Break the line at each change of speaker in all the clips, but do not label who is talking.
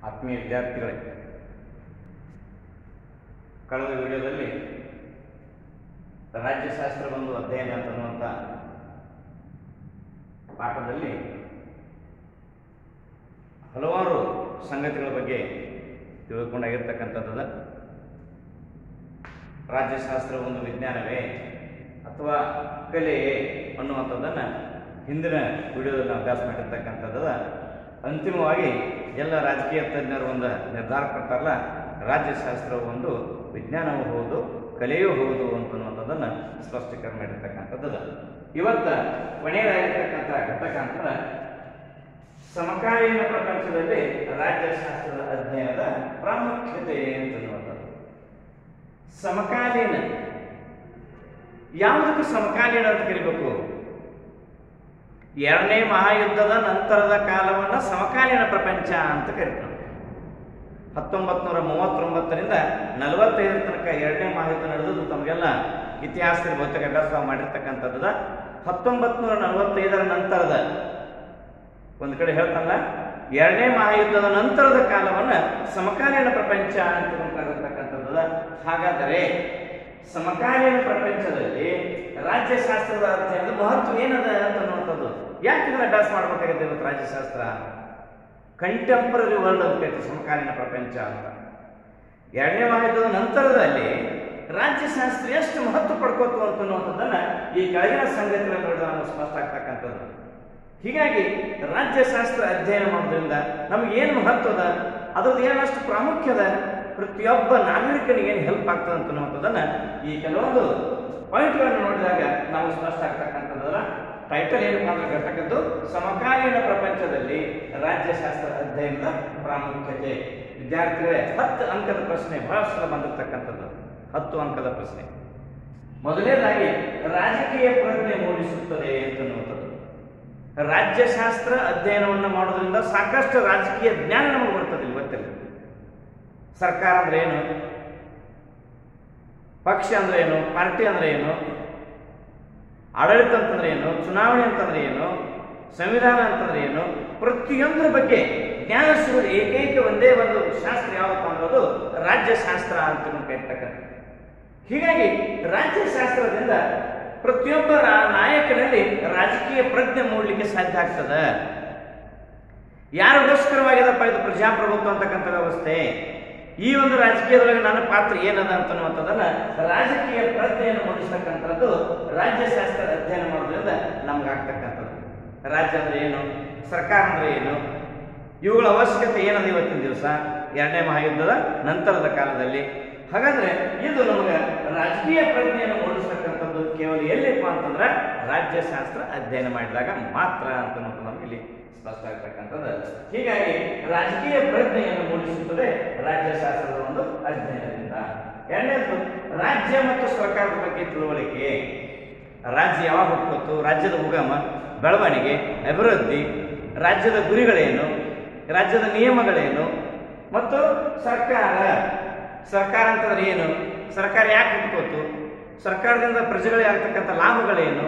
ಆತ್ಮೀಯ ವಿದ್ಯಾರ್ಥಿಗಳೇ ಕಳೆದ ವಿಡಿಯೋದಲ್ಲಿ ರಾಜ್ಯಶಾಸ್ತ್ರ ಒಂದು ಅಧ್ಯಯನ ಅಂತನ್ನುವಂಥ ಪಾಠದಲ್ಲಿ ಹಲವಾರು ಸಂಗತಿಗಳ ಬಗ್ಗೆ ತಿಳ್ಕೊಂಡಾಗಿರ್ತಕ್ಕಂಥದ್ದದ ರಾಜ್ಯಶಾಸ್ತ್ರ ಒಂದು ವಿಜ್ಞಾನವೇ ಅಥವಾ ಕಲೆಯೇ ಅನ್ನುವಂಥದ್ದನ್ನು ಹಿಂದಿನ ವಿಡಿಯೋದಲ್ಲಿ ನಾವು ಅಭ್ಯಾಸ ಮಾಡಿರ್ತಕ್ಕಂಥದ್ದದ ಅಂತಿಮವಾಗಿ ಎಲ್ಲ ರಾಜಕೀಯ ತಜ್ಞರು ಒಂದು ನಿರ್ಧಾರ ಕೊಡ್ತಾರಲ್ಲ ರಾಜ್ಯಶಾಸ್ತ್ರವು ಒಂದು ವಿಜ್ಞಾನವೂ ಹೌದು ಕಲೆಯೂ ಹೌದು ಅಂತನ್ನುವಂಥದ್ದನ್ನು ಸ್ಪಷ್ಟೀಕರಣ ಮಾಡಿರ್ತಕ್ಕಂಥದ್ದದ ಇವತ್ತ ಕೊನೆಯದಾಗಿರ್ತಕ್ಕಂಥ ಘಟಕ ಅಂತ ಸಮಕಾಲೀನ ಪ್ರಪಂಚದಲ್ಲಿ ರಾಜ್ಯಶಾಸ್ತ್ರದ ಅಧ್ಯಯನದ ಪ್ರಾಮುಖ್ಯತೆ ಅಂತನ್ನುವಂಥದ್ದು ಸಮಕಾಲೀನ ಯಾವುದಕ್ಕೆ ಸಮಕಾಲೀನ ಅಂತ ಕರಿಬೇಕು ಎರಡನೇ ಮಹಾಯುದ್ಧದ ನಂತರದ ಕಾಲವನ್ನು ಸಮಕಾಲೀನ ಪ್ರಪಂಚ ಅಂತ ಕರಿತಾರೆ ಹತ್ತೊಂಬತ್ತು ನೂರ ಮೂವತ್ತೊಂಬತ್ತರಿಂದ ನಲವತ್ತೈದರ ತನಕ ಎರಡನೇ ಮಹಾಯುದ್ಧ ನಡೆದದ್ದು ತಮಗೆಲ್ಲ ಇತಿಹಾಸದಲ್ಲಿ ಬಹುತೇಕ ಅಭ್ಯಾಸ ಮಾಡಿರ್ತಕ್ಕಂಥದ್ದು ಹತ್ತೊಂಬತ್ತು ನೂರ ನಲವತ್ತೈದರ ನಂತರದ ಒಂದು ಕಡೆ ಹೇಳ್ತಾನಲ್ಲ ಎರಡನೇ ಮಹಾಯುದ್ಧದ ನಂತರದ ಕಾಲವನ್ನು ಸಮಕಾಲೀನ ಪ್ರಪಂಚ ಅಂತ ಕರೆದಿರ್ತಕ್ಕಂಥದ್ದು ಹಾಗಾದರೆ ಸಮಕಾಲೀನ ಪ್ರಪಂಚದಲ್ಲಿ ರಾಜ್ಯಶಾಸ್ತ್ರದ ಅಧ್ಯಯನದ ಮಹತ್ವ ಏನದ ಅಂತ ಅನ್ನುವಂಥದ್ದು ಯಾಕೆ ಇದನ್ನ ಅಭ್ಯಾಸ ಮಾಡ್ಬೇಕಾಗುತ್ತೆ ಇವತ್ತು ರಾಜ್ಯಶಾಸ್ತ್ರ ಕಂಟೆಂಪರರಿ ವರ್ಲ್ಡ್ ಅಂತ ಕರಿತೀವಿ ಸಮಕಾಲೀನ ಪ್ರಪಂಚ ಅಂತ ಎರಡನೇ ಮಹಾಯುದ್ಧದ ನಂತರದಲ್ಲಿ ರಾಜ್ಯಶಾಸ್ತ್ರ ಎಷ್ಟು ಮಹತ್ವ ಪಡ್ಕೋತು ಅಂತ ಅನ್ನುವಂಥದ್ದನ್ನ ಈ ಕೆಳಗಿನ ಸಂಗತಿಗಳನ್ನು ನೋಡಿದ್ರೆ ನಮಗೆ ಸ್ಪಷ್ಟ ಆಗ್ತಕ್ಕಂಥದ್ದು ಹೀಗಾಗಿ ರಾಜ್ಯಶಾಸ್ತ್ರ ಅಧ್ಯಯನ ಮಾಡೋದ್ರಿಂದ ನಮಗೆ ಏನು ಮಹತ್ವದ ಅದ್ರದ್ದು ಏನಷ್ಟು ಪ್ರಾಮುಖ್ಯದ ಪ್ರತಿಯೊಬ್ಬ ನಾಗರಿಕನಿಗೆ ಏನು ಹೆಲ್ಪ್ ಆಗ್ತದೆ ಅಂತ ಅನ್ನುವಂಥದ್ದನ್ನ ಈ ಕೆಲವೊಂದು ಪಾಯಿಂಟ್ಗಳನ್ನು ನೋಡಿದಾಗ ನಾವು ಸ್ಪಷ್ಟ ಆಗ್ತಕ್ಕಂಥದ್ದಲ್ಲ ಟೈಟಲ್ ಏನಪ್ಪ ಅಂದ್ರೆ ಬರ್ತಕ್ಕಂಥದ್ದು ಸಮಕಾಲೀನ ಪ್ರಪಂಚದಲ್ಲಿ ರಾಜ್ಯಶಾಸ್ತ್ರ ಅಧ್ಯಯನದ ಪ್ರಾಮುಖ್ಯತೆ ವಿದ್ಯಾರ್ಥಿಗಳೇ ಹತ್ತು ಅಂಕದ ಪ್ರಶ್ನೆ ಬಹಳ ಸಲ ಬಂದಿರತಕ್ಕಂಥದ್ದು ಹತ್ತು ಅಂಕದ ಪ್ರಶ್ನೆ ಮೊದಲನೇದಾಗಿ ರಾಜಕೀಯ ಪ್ರಜ್ಞೆ ಮೂಡಿಸುತ್ತದೆ ಅಂತನ್ನುವಂಥದ್ದು ರಾಜ್ಯಶಾಸ್ತ್ರ ಅಧ್ಯಯನವನ್ನು ಮಾಡೋದ್ರಿಂದ ಸಾಕಷ್ಟು ರಾಜಕೀಯ ಜ್ಞಾನ ನಮಗೆ ಬರ್ತದೆ ಇವತ್ತಿಲ್ಲ ಸರ್ಕಾರ ಅಂದ್ರೆ ಏನು ಪಕ್ಷ ಅಂದ್ರೆ ಏನು ಪಾರ್ಟಿ ಅಂದ್ರೆ ಏನು ಆಡಳಿತ ಅಂತಂದ್ರೆ ಏನು ಚುನಾವಣೆ ಅಂತಂದ್ರೆ ಏನು ಸಂವಿಧಾನ ಅಂತಂದ್ರೆ ಏನು ಪ್ರತಿಯೊಂದರ ಬಗ್ಗೆ ಜ್ಞಾನ ಸಿಗೋದು ಏಕೈಕ ಒಂದೇ ಒಂದು ಶಾಸ್ತ್ರ ಯಾವಪ್ಪ ಅನ್ನೋದು ರಾಜ್ಯಶಾಸ್ತ್ರ ಅಂತ ಕರಿತಕ್ಕಂಥ ಹೀಗಾಗಿ ರಾಜ್ಯಶಾಸ್ತ್ರದಿಂದ ಪ್ರತಿಯೊಬ್ಬ ರಾ- ನಾಯಕನಲ್ಲಿ ರಾಜಕೀಯ ಪ್ರಜ್ಞೆ ಮೂಡಲಿಕ್ಕೆ ಸಾಧ್ಯ ಆಗ್ತದೆ ಯಾರಿಗೋಸ್ಕರವಾಗಿದಪ್ಪ ಇದು ಪ್ರಜಾಪ್ರಭುತ್ವ ಅಂತಕ್ಕಂಥ ವ್ಯವಸ್ಥೆ ಈ ಒಂದು ರಾಜಕೀಯದೊಳಗೆ ನನ್ನ ಪಾತ್ರ ಏನದ ಅಂತನ್ನುವಂಥದ್ದನ್ನ ರಾಜಕೀಯ ಪ್ರಜ್ಞೆಯನ್ನು ಮೂಡಿಸ್ತಕ್ಕಂಥದ್ದು ರಾಜ್ಯಶಾಸ್ತ್ರ ಅಧ್ಯಯನ ಮಾಡೋದ್ರಿಂದ ನಮ್ಗೆ ಆಗ್ತಕ್ಕಂಥದ್ದು ರಾಜ್ಯ ಅಂದ್ರೆ ಏನು ಸರ್ಕಾರ ಅಂದ್ರೆ ಏನು ಇವುಗಳ ಅವಶ್ಯಕತೆ ಏನದ ಇವತ್ತಿನ ದಿವಸ ಎರಡನೇ ಮಹಾಯುದ್ಧದ ನಂತರದ ಕಾಲದಲ್ಲಿ ಹಾಗಾದ್ರೆ ಇದು ನಮಗೆ ರಾಜಕೀಯ ಪ್ರಜ್ಞೆಯನ್ನು ಮೂಡಿಸ್ತಕ್ಕಂಥದ್ದು ಕೇವಲ ಎಲ್ಲಿಪ್ಪ ಅಂತಂದ್ರೆ ರಾಜ್ಯಶಾಸ್ತ್ರ ಅಧ್ಯಯನ ಮಾಡಿದಾಗ ಮಾತ್ರ ಅಂತ ನಮ್ಗೆ ಇಲ್ಲಿ ಸ್ಪಷ್ಟ ಆಗ್ತಕ್ಕಂಥದ್ದು ಹೀಗಾಗಿ ರಾಜಕೀಯ ಪ್ರಜ್ಞೆಯನ್ನು ಮೂಡಿಸುತ್ತದೆ ರಾಜ್ಯಶಾಸ್ತ್ರದ ಒಂದು ಅಧ್ಯಯನದಿಂದ ಎರಡನೇದು ರಾಜ್ಯ ಮತ್ತು ಸರ್ಕಾರದ ಬಗ್ಗೆ ತಿಳುವಳಿಕೆ ರಾಜ್ಯ ಯಾವಾಗ ಹುಟ್ಟುಕೊತ್ತು ರಾಜ್ಯದ ಉಗಮ ಬೆಳವಣಿಗೆ ಅಭಿವೃದ್ಧಿ ರಾಜ್ಯದ ಗುರಿಗಳೇನು ರಾಜ್ಯದ ನಿಯಮಗಳೇನು ಮತ್ತು ಸರ್ಕಾರ ಸರ್ಕಾರ ಅಂತಂದ್ರೆ ಏನು ಸರ್ಕಾರ ಯಾಕೆ ಹುಟ್ಟುಕೋತು ಸರ್ಕಾರದಿಂದ ಪ್ರಜೆಗಳಿಗೆ ಆಗ್ತಕ್ಕಂಥ ಲಾಭಗಳೇನು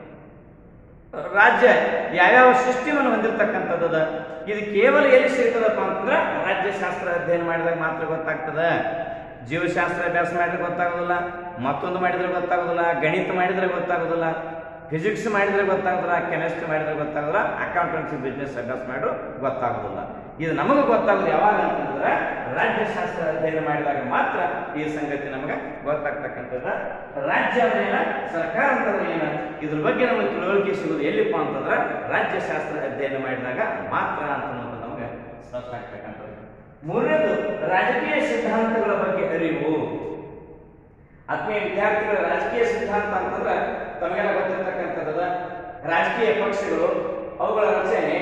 ರಾಜ್ಯ ಯಾವ್ಯಾವ ಸಿಸ್ಟಮನ್ನು ಹೊಂದಿರತಕ್ಕಂಥದ್ದು ಇದು ಕೇವಲ ಎಲ್ಲಿ ಸಿಗ್ತದಪ್ಪ ಅಂತಂದ್ರೆ ರಾಜ್ಯಶಾಸ್ತ್ರ ಅಧ್ಯಯನ ಮಾಡಿದಾಗ ಮಾತ್ರ ಗೊತ್ತಾಗ್ತದ ಜೀವಶಾಸ್ತ್ರ ಅಭ್ಯಾಸ ಮಾಡಿದ್ರೆ ಗೊತ್ತಾಗೋದಿಲ್ಲ ಮತ್ತೊಂದು ಮಾಡಿದ್ರೆ ಗೊತ್ತಾಗೋದಿಲ್ಲ ಗಣಿತ ಮಾಡಿದ್ರೆ ಗೊತ್ತಾಗೋದಿಲ್ಲ ಫಿಸಿಕ್ಸ್ ಮಾಡಿದ್ರೆ ಗೊತ್ತಾಗೋದಿಲ್ಲ ಕೆಮಿಸ್ಟ್ರಿ ಮಾಡಿದ್ರೆ ಗೊತ್ತಾಗೋದಿಲ್ಲ ಅಕೌಂಟೆನ್ಸಿ ಬಿಸ್ನೆಸ್ ಅಭ್ಯಾಸ ಮಾಡಿದ್ರು ಗೊತ್ತಾಗೋದಿಲ್ಲ ಇದು ನಮಗೆ ಗೊತ್ತಾಗೋದು ಯಾವಾಗ ಅಂತಂದ್ರೆ ರಾಜ್ಯಶಾಸ್ತ್ರ ಅಧ್ಯಯನ ಮಾಡಿದಾಗ ಮಾತ್ರ ಈ ಸಂಗತಿ ನಮಗೆ ಗೊತ್ತಾಗ್ತಕ್ಕಂಥದ್ದು ರಾಜ್ಯ ಅಂದ್ರೆ ಏನ ಸರ್ಕಾರ ಅಂತಂದ್ರೆ ಏನ ಇದ್ರ ಬಗ್ಗೆ ನಮಗೆ ತಿಳುವಳಿಕೆ ಸಿಗೋದು ಎಲ್ಲಿಪ್ಪ ಅಂತಂದ್ರೆ ರಾಜ್ಯಶಾಸ್ತ್ರ ಅಧ್ಯಯನ ಮಾಡಿದಾಗ ಮಾತ್ರ ಅಂತ ಅನ್ನೋದು ನಮಗೆ ಸ್ಪಷ್ಟ ಆಗ್ತಕ್ಕಂಥದ್ದು ಮೂರನೇದು ರಾಜಕೀಯ ಸಿದ್ಧಾಂತಗಳ ಬಗ್ಗೆ ಅರಿವು ಆತ್ಮೀಯ ವಿದ್ಯಾರ್ಥಿಗಳ ರಾಜಕೀಯ ಸಿದ್ಧಾಂತ ಅಂತಂದ್ರೆ ತಮಗೆಲ್ಲ ಗೊತ್ತಿರ್ತಕ್ಕಂಥದ್ದು ರಾಜಕೀಯ ಪಕ್ಷಗಳು ಅವುಗಳ ರಚನೆ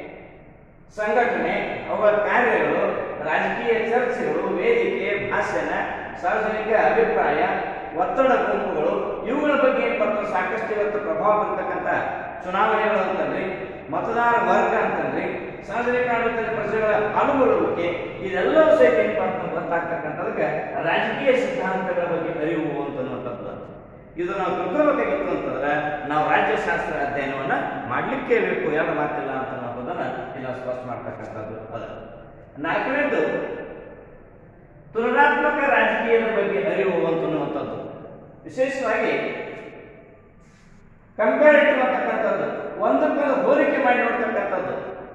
ಸಂಘಟನೆ ಅವುಗಳ ಕಾರ್ಯಗಳು ರಾಜಕೀಯ ಚರ್ಚೆಗಳು ವೇದಿಕೆ ಭಾಷಣ ಸಾರ್ವಜನಿಕ ಅಭಿಪ್ರಾಯ ಒತ್ತಡ ಗುಂಪುಗಳು ಇವುಗಳ ಬಗ್ಗೆ ಏನ್ ಬರ್ತದೆ ಸಾಕಷ್ಟು ಇವತ್ತು ಪ್ರಭಾವ ಬೀರ್ತಕ್ಕಂಥ ಚುನಾವಣೆಗಳು ಅಂತಂದ್ರಿ ಮತದಾರ ವರ್ಗ ಅಂತಂದ್ರಿ ಸಾರ್ವಜನಿಕ ಆಡಳಿತದ ಪ್ರಜೆಗಳ ಪಾಲ್ಗೊಳ್ಳುವಿಕೆ ಇದೆಲ್ಲವೂ ಸಹಿತ ಏನಪ್ಪ ಅಂತ ಗೊತ್ತಾಗ್ತಕ್ಕಂಥದಕ್ಕೆ ರಾಜಕೀಯ ಸಿದ್ಧಾಂತಗಳ ಬಗ್ಗೆ ಅರಿವು ಅಂತನ್ನುವಂಥದ್ದು ಇದು ನಾವು ತಿಳ್ಕೊಬೇಕಾಗಿತ್ತು ಅಂತಂದ್ರೆ ನಾವು ರಾಜ್ಯಶಾಸ್ತ್ರ ಅಧ್ಯಯನವನ್ನ ಮಾಡ್ಲಿಕ್ಕೆ ಬೇಕು ಎರಡು ಮಾತಿಲ್ಲ ಅಂತ ಅನ್ನೋದನ್ನ ಇಲ್ಲಿ ನಾವು ಸ್ಪಷ್ಟ ಮಾಡ್ತಕ್ಕಂಥದ್ದು ಅದ ನಾಲ್ಕನೇದು ತುಲನಾತ್ಮಕ ರಾಜಕೀಯದ ಬಗ್ಗೆ ಅರಿವು ಅಂತನ್ನುವಂಥದ್ದು ವಿಶೇಷವಾಗಿ ಕಂಪ್ಯಾರಿಟಿವ್ ಅಂತಕ್ಕಂಥದ್ದು ಒಂದಕ್ಕೊಂದು ಹೋಲಿಕೆ ಮಾಡಿ ನೋಡ್ತಕ್ಕಂಥದ್ದು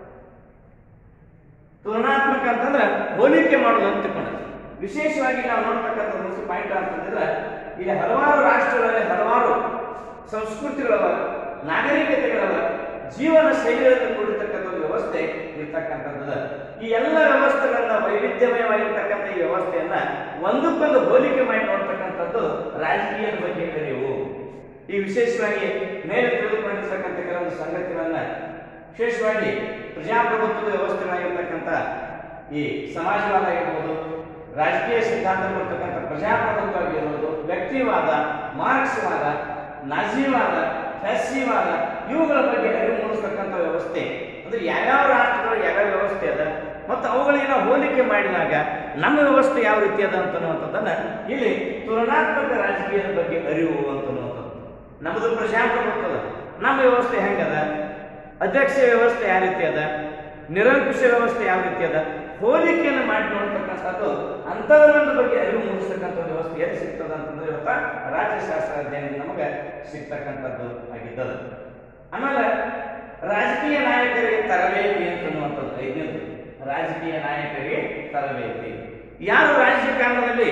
ತುಲನಾತ್ಮಕ ಅಂತಂದ್ರೆ ಹೋಲಿಕೆ ಮಾಡೋದು ಅಂತ ತಿಳ್ಕೊಂಡ್ರೆ ವಿಶೇಷವಾಗಿ ನಾವು ನೋಡ್ತಕ್ಕಂಥ ಒಂದು ಪಾಯಿಂಟ್ ಅಂತಂದ್ರೆ ಇಲ್ಲಿ ಹಲವಾರು ರಾಷ್ಟ್ರಗಳಲ್ಲಿ ಹಲವಾರು ಸಂಸ್ಕೃತಿಗಳವ ನಾಗರಿಕತೆಗಳವ ಜೀವನ ಶೈಲಿಗಳಿಂದ ಕೂಡಿರ್ತಕ್ಕಂಥ ಒಂದು ವ್ಯವಸ್ಥೆ ಇರ್ತಕ್ಕಂಥದ್ದು ಈ ಎಲ್ಲ ವ್ಯವಸ್ಥೆಗಳನ್ನ ವೈವಿಧ್ಯಮಯವಾಗಿರ್ತಕ್ಕಂಥ ಈ ವ್ಯವಸ್ಥೆಯನ್ನ ಒಂದಕ್ಕೊಂದು ಹೋಲಿಕೆ ಮಾಡಿ ನೋಡ್ತಕ್ಕಂಥದ್ದು ರಾಜಕೀಯದ ಬಗ್ಗೆ ಕರೆಯುವು ಈ ವಿಶೇಷವಾಗಿ ಮೇಲೆ ತಿಳಿದುಕೊಂಡಿರ್ತಕ್ಕಂಥ ಕೆಲವೊಂದು ಸಂಗತಿಗಳನ್ನ ವಿಶೇಷವಾಗಿ ಪ್ರಜಾಪ್ರಭುತ್ವದ ವ್ಯವಸ್ಥೆಗಳಾಗಿರ್ತಕ್ಕಂಥ ಈ ಸಮಾಜವಾದ ಆಗಿರ್ಬೋದು ರಾಜಕೀಯ ಸಿದ್ಧಾಂತ ಕೊಡ್ತಕ್ಕಂಥ ಪ್ರಜಾಪ್ರಭುತ್ವ ಆಗಿರ್ಬೋದು ವ್ಯಕ್ತಿವಾದ ಮಾರ್ಕ್ಸ್ವಾದ ನಾಜಿವಾದ ಫ್ಯಾಸಿವಾದ ಇವುಗಳ ಬಗ್ಗೆ ಅರಿವು ಮೂಡಿಸ್ತಕ್ಕಂಥ ವ್ಯವಸ್ಥೆ ಅಂದ್ರೆ ಯಾವ್ಯಾವ ರಾಷ್ಟ್ರಗಳು ಯಾವ್ಯಾವ ವ್ಯವಸ್ಥೆ ಅದ ಮತ್ತು ಅವುಗಳನ್ನ ಹೋಲಿಕೆ ಮಾಡಿದಾಗ ನಮ್ಮ ವ್ಯವಸ್ಥೆ ಯಾವ ರೀತಿ ಅದ ಅಂತನ್ನುವಂಥದ್ದನ್ನ ಇಲ್ಲಿ ತುಲನಾತ್ಮಕ ರಾಜಕೀಯದ ಬಗ್ಗೆ ಅರಿವು ಅಂತನ್ನುವಂಥದ್ದು ನಮ್ಮದು ಪ್ರಜಾಪ್ರಭುತ್ವದ ನಮ್ಮ ವ್ಯವಸ್ಥೆ ಹೆಂಗದ ಅಧ್ಯಕ್ಷ ವ್ಯವಸ್ಥೆ ಯಾವ ರೀತಿ ಅದ ನಿರಂಕುಶ ವ್ಯವಸ್ಥೆ ಯಾವ ರೀತಿ ಅದ ಹೋಲಿಕೆಯನ್ನು ಮಾಡಿ ನೋಡ್ತಕ್ಕಂಥದ್ದು ಅಂಥದೊಂದು ಬಗ್ಗೆ ಅರಿವು ಮೂಡಿಸ್ತಕ್ಕಂಥ ಒಂದು ವ್ಯವಸ್ಥೆ ಎಲ್ಲಿ ಸಿಗ್ತದ ಅಂತಂದ್ರೆ ಇವತ್ತ ರಾಜ್ಯಶಾಸ್ತ್ರ ಅಧ್ಯಯನ ನಮಗೆ ಸಿಗ್ತಕ್ಕಂಥದ್ದು ಆಗಿದ್ದದ ಆಮೇಲೆ ರಾಜಕೀಯ ನಾಯಕರಿಗೆ ತರಬೇತಿ ಅಂತನ್ನುವಂಥದ್ದು ಐದನೇದು ರಾಜಕೀಯ ನಾಯಕರಿಗೆ ತರಬೇತಿ ಯಾರು ರಾಜಕಾರಣದಲ್ಲಿ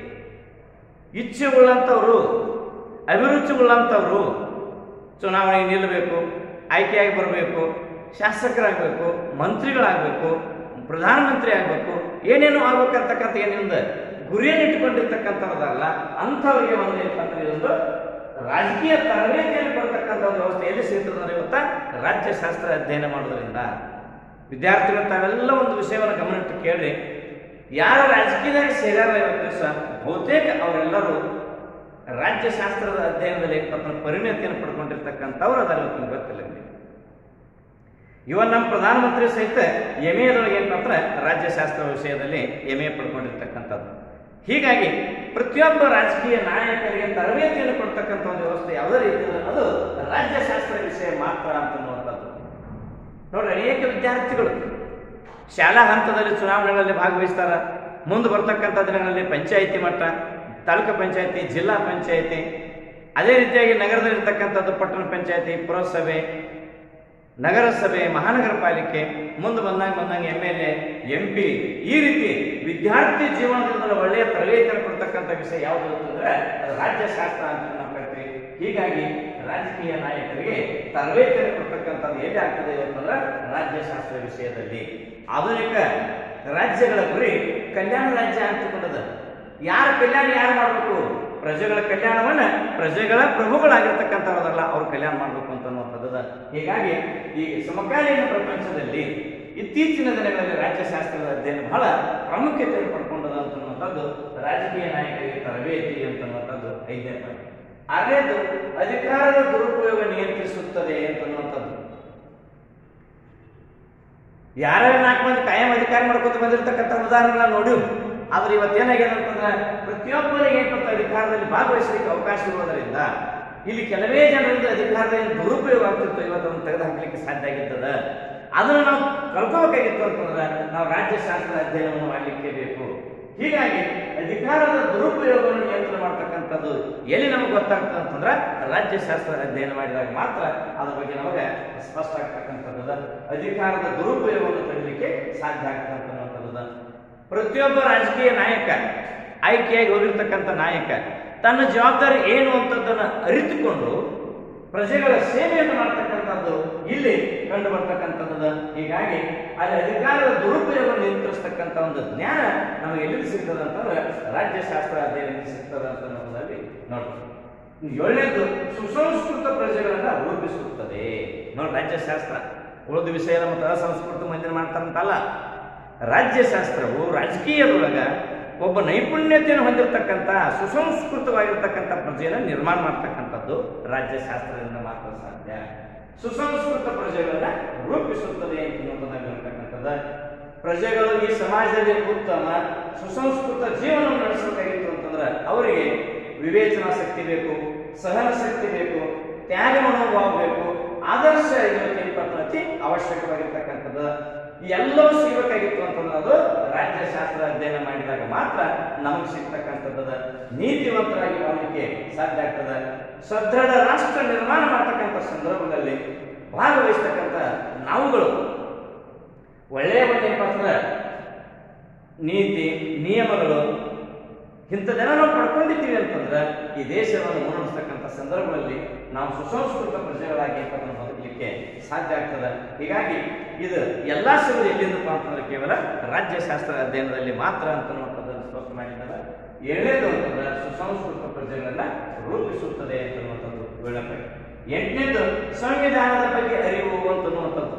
ಇಚ್ಛೆ ಉಳ್ಳಂಥವ್ರು ಅಭಿರುಚಿ ಉಳ್ಳಂಥವ್ರು ಚುನಾವಣೆಗೆ ನಿಲ್ಲಬೇಕು ಆಯ್ಕೆಯಾಗಿ ಬರಬೇಕು ಶಾಸಕರಾಗಬೇಕು ಮಂತ್ರಿಗಳಾಗಬೇಕು ಪ್ರಧಾನಮಂತ್ರಿ ಆಗಬೇಕು ಏನೇನು ಆಗ್ಬೇಕಂತಕ್ಕಂಥ ಏನಿಂದ ಗುರಿಯನ್ನು ಇಟ್ಟುಕೊಂಡಿರ್ತಕ್ಕಂಥದ್ದಲ್ಲ ಅಂಥವ್ರಿಗೆ ಒಂದು ಏನಪ್ಪ ಅಂದ್ರೆ ಇದೊಂದು ರಾಜಕೀಯ ತರಬೇತಿಯನ್ನು ಕೊಡ್ತಕ್ಕಂಥ ಒಂದು ವ್ಯವಸ್ಥೆ ಎಲ್ಲಿ ಸಿಗ್ತದೆ ಅಂದ್ರೆ ಇವತ್ತ ರಾಜ್ಯಶಾಸ್ತ್ರ ಅಧ್ಯಯನ ಮಾಡೋದ್ರಿಂದ ವಿದ್ಯಾರ್ಥಿಗಳು ತಾವೆಲ್ಲ ಒಂದು ವಿಷಯವನ್ನು ಗಮನಿಟ್ಟು ಕೇಳಿ ಯಾರು ರಾಜಕೀಯದಾಗ ಸೇರ್ಯಾರ ಇವತ್ತು ದಿವಸ ಬಹುತೇಕ ಅವರೆಲ್ಲರೂ ರಾಜ್ಯಶಾಸ್ತ್ರದ ಅಧ್ಯಯನದಲ್ಲಿ ಏನಪ್ಪ ಅಂದ್ರೆ ಪರಿಣತಿಯನ್ನು ಪಡ್ಕೊಂಡಿರ್ತಕ್ಕಂಥವ್ರು ಅದರ ಇವತ್ತು ನಿಮ್ಗೆ ಗೊತ್ತಿಲ್ಲ ನಿಮಗೆ. ಇವನ್ ನಮ್ಮ ಪ್ರಧಾನಮಂತ್ರಿ ಸಹಿತ ಎಮ್ ಎದೊಳಗೆ ಏನಪ್ಪ ಅಂದ್ರೆ ರಾಜ್ಯಶಾಸ್ತ್ರ ವಿಷಯದಲ್ಲಿ ಎಮ್ ಎ ಪಡ್ಕೊಂಡಿರ್ತಕ್ಕಂಥದ್ದು ಹೀಗಾಗಿ ಪ್ರತಿಯೊಬ್ಬ ರಾಜಕೀಯ ನಾಯಕರಿಗೆ ತರಬೇತಿಯನ್ನು ಕೊಡ್ತಕ್ಕಂಥ ಒಂದು ವ್ಯವಸ್ಥೆ ಯಾವುದೇ ರೀತಿ ಇದೆ, ಅದು ರಾಜ್ಯಶಾಸ್ತ್ರ ವಿಷಯ ಮಾತ್ರ ಅಂತನ್ನುವಂಥದ್ದು ನೋಡ್ರಿ ಅನೇಕ ವಿದ್ಯಾರ್ಥಿಗಳು ಶಾಲಾ ಹಂತದಲ್ಲಿ ಚುನಾವಣೆಗಳಲ್ಲಿ ಭಾಗವಹಿಸ್ತಾರ ಮುಂದೆ ಬರ್ತಕ್ಕಂಥ ದಿನಗಳಲ್ಲಿ ಪಂಚಾಯಿತಿ ಮಟ್ಟ ತಾಲೂಕು ಪಂಚಾಯಿತಿ ಜಿಲ್ಲಾ ಪಂಚಾಯಿತಿ ಅದೇ ರೀತಿಯಾಗಿ ನಗರದಲ್ಲಿರ್ತಕ್ಕಂಥದ್ದು ಪಟ್ಟಣ ಪಂಚಾಯಿತಿ ಪುರಸಭೆ ನಗರಸಭೆ ಮಹಾನಗರ ಪಾಲಿಕೆ ಮುಂದೆ ಬಂದಂಗೆ ಬಂದಂಗೆ M L A M P ಈ ರೀತಿ ವಿದ್ಯಾರ್ಥಿ ಜೀವನದಿಂದ ಒಳ್ಳೆಯ ತರಬೇತಿಯನ್ನು ಕೊಡ್ತಕ್ಕಂಥ ವಿಷಯ ಯಾವುದು ಅಂತಂದ್ರೆ ಅದು ರಾಜ್ಯಶಾಸ್ತ್ರ ಅಂತ ನಾವು ಕರಿತೀವಿ ಹೀಗಾಗಿ ರಾಜಕೀಯ ನಾಯಕರಿಗೆ ತರಬೇತಿಯನ್ನು ಕೊಡ್ತಕ್ಕಂಥದ್ದು ಎಲ್ಲಿ ಆಗ್ತದೆ ಅಂತಂದ್ರೆ ರಾಜ್ಯಶಾಸ್ತ್ರ ವಿಷಯದಲ್ಲಿ ಆಧುನಿಕ ರಾಜ್ಯಗಳ ಗುರಿ ಕಲ್ಯಾಣ ರಾಜ್ಯ ಅಂತಕೊಂಡದ ಯಾರ ಕಲ್ಯಾಣ ಯಾರು ಮಾಡಬೇಕು ಪ್ರಜೆಗಳ ಕಲ್ಯಾಣವನ್ನ ಪ್ರಜೆಗಳ ಪ್ರಭುಗಳಾಗಿರ್ತಕ್ಕಂಥವ್ರದಲ್ಲ ಅವ್ರು ಕಲ್ಯಾಣ ಮಾಡಬೇಕು ಅಂತ ಅನ್ನುವಂಥದ್ದು ಹೀಗಾಗಿ ಈ ಸಮಕಾಲೀನ ಪ್ರಪಂಚದಲ್ಲಿ ಇತ್ತೀಚಿನ ದಿನಗಳಲ್ಲಿ ರಾಜ್ಯಶಾಸ್ತ್ರದ ಅಧ್ಯಯನ ಬಹಳ ಪ್ರಾಮುಖ್ಯತೆಯನ್ನು ಪಡ್ಕೊಂಡದ ಅಂತನ್ನುವಂಥದ್ದು ರಾಜಕೀಯ ನಾಯಕರಿಗೆ ತರಬೇತಿ ಅಂತನ್ನುವಂಥದ್ದು ಐದನೇ ಪಾಯಿಂಟ್ ಆರನೇದು ಅಧಿಕಾರದ ದುರುಪಯೋಗ ನಿಯಂತ್ರಿಸುತ್ತದೆ ಅಂತನ್ನುವಂಥದ್ದು ಯಾರ್ಯಾರ ನಾಲ್ಕು ಮಂದಿ ಕಾಯಂ ಅಧಿಕಾರ ಮಾಡ್ಕೊತ ಬಂದಿರತಕ್ಕಂಥ ಉದಾಹರಣೆಗಳನ್ನ ನೋಡಿವು ಆದ್ರೆ ಇವತ್ತೇನಾಗಿದೆ ಅಂತಂದ್ರೆ ಪ್ರತಿಯೊಬ್ಬರಿಗೆ ಏನಪ್ಪ ಅಧಿಕಾರದಲ್ಲಿ ಭಾಗವಹಿಸಲಿಕ್ಕೆ ಅವಕಾಶ ಇರುವುದರಿಂದ ಇಲ್ಲಿ ಕೆಲವೇ ಜನರಿಂದ ಅಧಿಕಾರದಲ್ಲಿ ದುರುಪಯೋಗ ಆಗ್ತಿತ್ತು ಇವತ್ತು ಅದನ್ನು ತೆಗೆದು ಹಾಕಲಿಕ್ಕೆ ಸಾಧ್ಯ ಆಗಿದ್ದದ ಅದನ್ನು ನಾವು ಕಳ್ಕೋಬೇಕಾಗಿತ್ತು ಅಂತಂದ್ರೆ ನಾವು ರಾಜ್ಯಶಾಸ್ತ್ರ ಅಧ್ಯಯನವನ್ನು ಮಾಡಲಿಕ್ಕೆ ಬೇಕು ಹೀಗಾಗಿ ಅಧಿಕಾರದ ದುರುಪಯೋಗವನ್ನು ನಿಯಂತ್ರಣ ಮಾಡ್ತಕ್ಕಂಥದ್ದು ಎಲ್ಲಿ ನಮಗೆ ಗೊತ್ತಾಗ್ತದೆ ಅಂತಂದ್ರೆ ರಾಜ್ಯಶಾಸ್ತ್ರ ಅಧ್ಯಯನ ಮಾಡಿದಾಗ ಮಾತ್ರ ಅದ್ರ ಬಗ್ಗೆ ನಮಗೆ ಸ್ಪಷ್ಟ ಆಗ್ತಕ್ಕಂಥದ್ದು ಅಧಿಕಾರದ ದುರುಪಯೋಗವನ್ನು ತಡೆಯಲಿಕ್ಕೆ ಸಾಧ್ಯ ಆಗ್ತದೆ ಅನ್ನುವಂಥದ್ದು ಪ್ರತಿಯೊಬ್ಬ ರಾಜಕೀಯ ನಾಯಕ ಆಯ್ಕೆಯಾಗಿ ಹೋಗಿರ್ತಕ್ಕಂಥ ನಾಯಕ ತನ್ನ ಜವಾಬ್ದಾರಿ ಏನು ಅಂತದನ್ನ ಅರಿತುಕೊಂಡು ಪ್ರಜೆಗಳ ಸೇವೆಯನ್ನು ಮಾಡ್ತಕ್ಕಂಥದ್ದು ಇಲ್ಲಿ ಕಂಡು ಬರ್ತಕ್ಕಂಥದ್ದು ಹೀಗಾಗಿ ಅಲ್ಲಿ ಅಧಿಕಾರದ ದುರುಪಯೋಗ ನಿಯಂತ್ರಿಸ್ತಕ್ಕಂಥ ಒಂದು ಜ್ಞಾನ ನಮಗೆ ಎಲ್ಲಿ ಸಿಗ್ತದೆ ಅಂತಂದ್ರೆ ರಾಜ್ಯಶಾಸ್ತ್ರ ಅಧ್ಯಯನ ಸಿಗ್ತದೆ ಅಂತ ಅನ್ನೋದ್ರಲ್ಲಿ ನೋಡಿ ಏಳನೇದು ಸುಸಂಸ್ಕೃತ ಪ್ರಜೆಗಳನ್ನ ರೂಪಿಸುತ್ತದೆ ನೋಡಿ ರಾಜ್ಯಶಾಸ್ತ್ರ ಉಳಿದ ವಿಷಯ ಮತ್ತು ಅಸಂಸ್ಕೃತ ಮಂದಿರ ಮಾಡ್ತಾರಂತಲ್ಲ ರಾಜ್ಯಶಾಸ್ತ್ರವು ರಾಜಕೀಯದೊಳಗ ಒಬ್ಬ ನೈಪುಣ್ಯತೆಯನ್ನು ಹೊಂದಿರತಕ್ಕಂಥ ಸುಸಂಸ್ಕೃತವಾಗಿರ್ತಕ್ಕಂಥ ಪ್ರಜೆಯನ್ನು ನಿರ್ಮಾಣ ಮಾಡ್ತಕ್ಕಂಥದ್ದು ರಾಜ್ಯಶಾಸ್ತ್ರದಿಂದ ಮಾತ್ರ ಸಾಧ್ಯ ಸುಸಂಸ್ಕೃತ ಪ್ರಜೆಗಳನ್ನ ರೂಪಿಸುತ್ತದೆ ಅಂತ ಹೇಳ್ತಕ್ಕಂಥದ್ದು ಪ್ರಜೆಗಳು ಈ ಸಮಾಜದಲ್ಲಿ ಉತ್ತಮ ಸುಸಂಸ್ಕೃತ ಜೀವನವನ್ನು ನಡೆಸಬೇಕಾಗಿತ್ತು ಅಂತಂದ್ರೆ ಅವರಿಗೆ ವಿವೇಚನಾ ಶಕ್ತಿ ಬೇಕು ಸಹನ ಶಕ್ತಿ ಬೇಕು ತ್ಯಾಗ ಮನೋಭಾವ ಬೇಕು ಆದರ್ಶ ಇವತ್ತು ಇಪ್ಪತ್ತು ಅತಿ ಅವಶ್ಯಕವಾಗಿರ್ತಕ್ಕಂಥದ್ದು ಎಲ್ಲವೂ ಸಿಗಬೇಕಾಗಿತ್ತು ಅಂತಂದ್ರೆ ಅದು ರಾಜ್ಯಶಾಸ್ತ್ರ ಅಧ್ಯಯನ ಮಾಡಿದಾಗ ಮಾತ್ರ ನಮಗೆ ಸಿಗ್ತಕ್ಕಂಥದ್ದು ನೀತಿವಂತರಾಗಿ ಬಾಳಲಿಕ್ಕೆ ಸಾಧ್ಯ ಆಗ್ತದೆ ಸದೃಢ ರಾಷ್ಟ್ರ ನಿರ್ಮಾಣ ಮಾಡ್ತಕ್ಕಂಥ ಸಂದರ್ಭದಲ್ಲಿ ಭಾಗವಹಿಸ್ತಕ್ಕಂಥ ನಾವುಗಳು ಒಳ್ಳೆಯ ಒಂದು ಏನಪ್ಪ ಅಂತಂದ್ರೆ ನೀತಿ ನಿಯಮಗಳು ಇಂಥದ್ದೆಲ್ಲ ನಾವು ಪಡ್ಕೊಂಡಿದ್ದೀವಿ ಅಂತಂದ್ರೆ ಈ ದೇಶವನ್ನು ಮುನ್ನಡೆಸ್ತಕ್ಕಂಥ ಸಂದರ್ಭದಲ್ಲಿ ನಾವು ಸುಸಂಸ್ಕೃತ ಪ್ರಜೆಗಳಾಗಿ ಅದನ್ನು ಬದುಕಲಿಕ್ಕೆ ಸಾಧ್ಯ ಆಗ್ತದೆ ಹೀಗಾಗಿ ಇದು ಎಲ್ಲಾ ಸಿಗುವುದು ಎಲ್ಲಿಂದಪ್ಪ ಅಂತಂದ್ರೆ ಕೇವಲ ರಾಜ್ಯಶಾಸ್ತ್ರ ಅಧ್ಯಯನದಲ್ಲಿ ಮಾತ್ರ ಅಂತ ನಾವು ಪದವನ್ನು ಸ್ಪಷ್ಟ ಮಾಡಿದ್ದಾರೆ ಏಳನೇದು ಅಂತಂದ್ರೆ ಸುಸಂಸ್ಕೃತ ಪ್ರಜೆಗಳನ್ನ ರೂಪಿಸುತ್ತದೆ ಅಂತನ್ನುವಂಥದ್ದು ವೇಳಪೈ ಎಂಟನೇದು ಸಂವಿಧಾನದ ಬಗ್ಗೆ ಅರಿವು ಅಂತನ್ನುವಂಥದ್ದು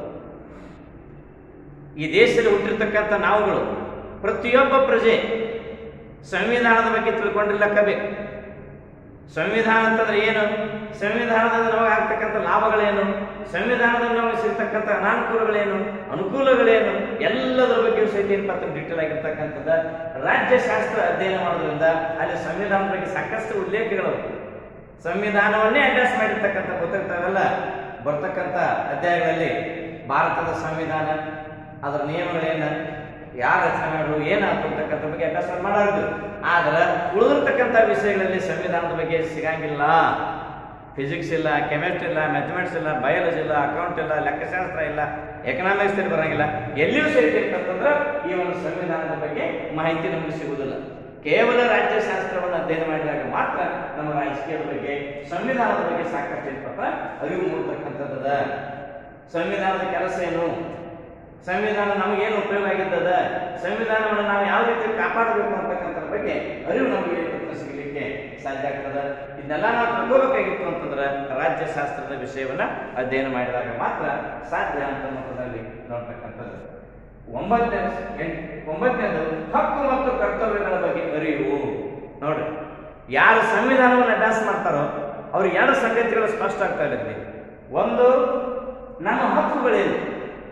ಈ ದೇಶದಲ್ಲಿ ಹುಟ್ಟಿರ್ತಕ್ಕಂಥ ನಾವುಗಳು ಪ್ರತಿಯೊಬ್ಬ ಪ್ರಜೆ ಸಂವಿಧಾನದ ಬಗ್ಗೆ ತಿಳ್ಕೊಂಡಿರ್ಲಕ್ಕಬೇಕು ಸಂವಿಧಾನ ಅಂತಂದ್ರೆ ಏನು ಸಂವಿಧಾನದಿಂದ ನಮಗೆ ಆಗ್ತಕ್ಕಂಥ ಲಾಭಗಳೇನು ಸಂವಿಧಾನದಿಂದ ನಮಗೆ ಸಿಗ್ತಕ್ಕಂಥ ಅನಾನುಕೂಲಗಳೇನು ಅನುಕೂಲಗಳೇನು ಎಲ್ಲದರ ಬಗ್ಗೆ ಸಹಿತ ಏನಪ್ಪ ಅಂತ ಡಿಟೇಲ್ ಆಗಿರ್ತಕ್ಕಂಥದ್ದು ರಾಜ್ಯಶಾಸ್ತ್ರ ಅಧ್ಯಯನ ಮಾಡೋದ್ರಿಂದ ಅಲ್ಲಿ ಸಂವಿಧಾನದ ಬಗ್ಗೆ ಸಾಕಷ್ಟು ಉಲ್ಲೇಖಗಳು ಸಂವಿಧಾನವನ್ನೇ ಅಭ್ಯಾಸ ಮಾಡಿರ್ತಕ್ಕಂಥ ಗೊತ್ತಿರ್ತಾವೆಲ್ಲ ಬರ್ತಕ್ಕಂಥ ಅಧ್ಯಾಯಗಳಲ್ಲಿ ಭಾರತದ ಸಂವಿಧಾನ ಅದರ ನಿಯಮಗಳೇನು ಯಾರು ರಚನೆ ಮಾಡಿದ್ರು ಏನಾಯ್ತು ಅಂತಕ್ಕಂಥ ಬಗ್ಗೆ ಅಭ್ಯಾಸ ಮಾಡೋದು ಆದ್ರೆ ಉಳಿದಿರ್ತಕ್ಕಂಥ ವಿಷಯಗಳಲ್ಲಿ ಸಂವಿಧಾನದ ಬಗ್ಗೆ ಸಿಗಂಗಿಲ್ಲ ಫಿಸಿಕ್ಸ್ ಇಲ್ಲ ಕೆಮಿಸ್ಟ್ರಿ ಇಲ್ಲ ಮ್ಯಾಥಮೆಟಿಕ್ಸ್ ಇಲ್ಲ ಬಯಾಲಜಿ ಇಲ್ಲ ಅಕೌಂಟ್ ಇಲ್ಲ ಲೆಕ್ಕಶಾಸ್ತ್ರ ಇಲ್ಲ ಎಕನಾಮಿಕ್ಸ್ ಇಲ್ಲಿ ಬರಂಗಿಲ್ಲ ಎಲ್ಲಿಯೂ ಸೇರಿರ್ತಕ್ಕಂತಂದ್ರೆ ಈ ಒಂದು ಸಂವಿಧಾನದ ಬಗ್ಗೆ ಮಾಹಿತಿ ನಮಗೆ ಸಿಗುವುದಿಲ್ಲ ಕೇವಲ ರಾಜ್ಯಶಾಸ್ತ್ರವನ್ನು ಅಧ್ಯಯನ ಮಾಡಿದಾಗ ಮಾತ್ರ ನಮ್ಮ ರಾಜಕೀಯದ ಬಗ್ಗೆ ಸಂವಿಧಾನದ ಬಗ್ಗೆ ಸಾಕಷ್ಟು ಏನಪ್ಪ ಅರಿವು ಮೂಡ್ತಕ್ಕಂಥದ್ದದ ಸಂವಿಧಾನದ ಕೆಲಸ ಏನು ಸಂವಿಧಾನ ನಮಗೇನು ಉಪಯೋಗ ಆಗಿದ್ದದ ಸಂವಿಧಾನವನ್ನು ನಾವು ಯಾವ ರೀತಿ ಕಾಪಾಡಬೇಕು ಅಂತಕ್ಕಂಥದ್ರ ಬಗ್ಗೆ ಅರಿವು ನಮಗೆ ಏನು ಸಿಗಲಿಕ್ಕೆ ಸಾಧ್ಯ ಆಗ್ತದೆ ಇದನ್ನೆಲ್ಲ ನಾವು ತಿಳ್ಕೋಬೇಕಾಗಿತ್ತು ಅಂತಂದ್ರೆ ರಾಜ್ಯಶಾಸ್ತ್ರದ ವಿಷಯವನ್ನ ಅಧ್ಯಯನ ಮಾಡಿದಾಗ ಮಾತ್ರ ಸಾಧ್ಯ ಅಂತ ಅನ್ನೋದ್ರಲ್ಲಿ ನೋಡ್ತಕ್ಕಂಥದ್ದು ಒಂಬತ್ತನೇ ಎಂಟ್- ಒಂಬತ್ತನೇದು ಹಕ್ಕು ಮತ್ತು ಕರ್ತವ್ಯಗಳ ಬಗ್ಗೆ ಅರಿವು ನೋಡ್ರಿ ಯಾರು ಸಂವಿಧಾನವನ್ನು ಅಭ್ಯಾಸ ಮಾಡ್ತಾರೋ ಅವ್ರಿಗೆ ಎರಡು ಸಂಗತಿಗಳು ಸ್ಪಷ್ಟ ಆಗ್ತಾ ಇದೆ ಒಂದು ನಮ್ಮ ಹಕ್ಕುಗಳೇನು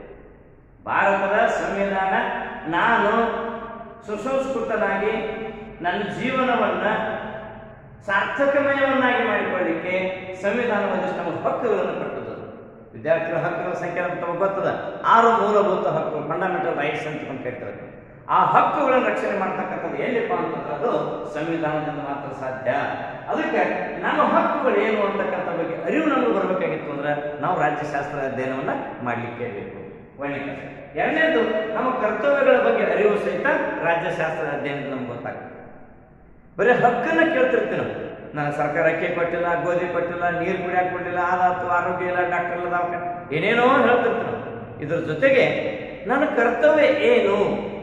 ಭಾರತದ ಸಂವಿಧಾನ ನಾನು ಸುಸಂಸ್ಕೃತನಾಗಿ ನನ್ನ ಜೀವನವನ್ನ ಸಾರ್ಥಕಮಯವನ್ನಾಗಿ ಮಾಡಿಕೊಳ್ಳಿಕ್ಕೆ ಸಂವಿಧಾನ ಒಂದಿಷ್ಟು ನಮಗೆ ಹಕ್ಕುಗಳನ್ನು ಕೊಟ್ಟದ್ದು ವಿದ್ಯಾರ್ಥಿಗಳ ಹಕ್ಕುಗಳ ಸಂಖ್ಯೆ ಅಂತ ತಮಗೆ ಗೊತ್ತದ ಆರು ಮೂಲಭೂತ ಹಕ್ಕುಗಳು ಫಂಡಮೆಂಟಲ್ ರೈಟ್ಸ್ ಅಂತ ಒಂದು ಕರಿತಾರೆ ಆ ಹಕ್ಕುಗಳನ್ನು ರಕ್ಷಣೆ ಮಾಡ್ತಕ್ಕಂಥದ್ದು ಎಲ್ಲಿಪ್ಪ ಅಂತಂದ್ರೆ ಅದು ಸಂವಿಧಾನದಿಂದ ಮಾತ್ರ ಸಾಧ್ಯ ಅದಕ್ಕೆ ನಮ್ಮ ಹಕ್ಕುಗಳು ಏನು ಅಂತಕ್ಕಂಥ ಬಗ್ಗೆ ಅರಿವು ನಮಗೆ ಬರಬೇಕಾಗಿತ್ತು ಅಂದ್ರೆ ನಾವು ರಾಜ್ಯಶಾಸ್ತ್ರ ಅಧ್ಯಯನವನ್ನ ಮಾಡಲಿಕ್ಕೆ ಬೇಕು ಒಂದನೇ ಎರಡನೇದು ನಮ್ಮ ಕರ್ತವ್ಯಗಳ ಬಗ್ಗೆ ಅರಿವು ಸಹಿತ ರಾಜ್ಯಶಾಸ್ತ್ರ ಅಧ್ಯಯನದಿಂದ ನಮ್ಗೆ ಗೊತ್ತಾಗ್ತದೆ ಬರೀ ಹಕ್ಕನ್ನ ಕೇಳ್ತಿರ್ತೀವಿ ನಾವು ನಾನು ಸರ್ಕಾರ ಅಕ್ಕಿ ಕೊಟ್ಟಿಲ್ಲ ಗೋಧಿ ಕೊಟ್ಟಿಲ್ಲ ನೀರು ಕುಡಿಯಕ್ಕೆ ಕೊಟ್ಟಿಲ್ಲ ಅದಾತು ಆರೋಗ್ಯ ಇಲ್ಲ ಡಾಕ್ಟರ್ ಇಲ್ಲ ದವಾಖಾನೆ ಏನೇನೋ ಹೇಳ್ತಿರ್ತೀವಿ ನಾವು ಇದ್ರ ಜೊತೆಗೆ ನನ್ನ ಕರ್ತವ್ಯ ಏನು